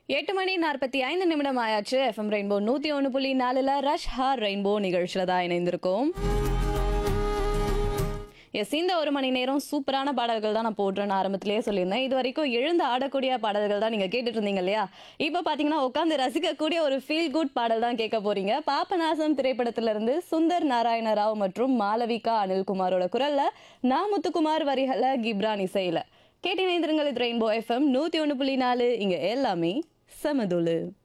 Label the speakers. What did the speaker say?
Speaker 1: எட்டு மணி நாற்பத்தி ஐந்து நிமிடம் ஆயாச்சு எஃப்எம் ரெயின்போ நூத்தி ஒன்று புள்ளி நாலுல ரஷ் ஹார் ரெயின்போ நிகழ்ச்சியில தான் இணைந்திருக்கோம் எஸ் இந்த ஒரு மணி நேரம் சூப்பரான பாடல்கள் தான் நான் போடுறேன்னு ஆரம்பத்திலேயே சொல்லியிருந்தேன் இது வரைக்கும் எழுந்து ஆடக்கூடிய பாடல்கள் தான் நீங்கள் கேட்டுட்டு இருந்தீங்க இல்லையா இப்போ பார்த்தீங்கன்னா உட்காந்து ரசிக்கக்கூடிய ஒரு ஃபீல் குட் பாடல் தான் கேட்க போறீங்க பாப்பநாசம் திரைப்படத்திலிருந்து சுந்தர் நாராயண ராவ் மற்றும் மாளவிகா அனில்குமாரோட குரல்ல நான் முத்துக்குமார் வரிகள கிப்ரான் இசையில கேட்டினைந்திருங்கள் இது ரெயின்போ எஃப்எம் நூற்றி ஒன்று புள்ளி நாலு இங்கே எல்லாமே சமதுளு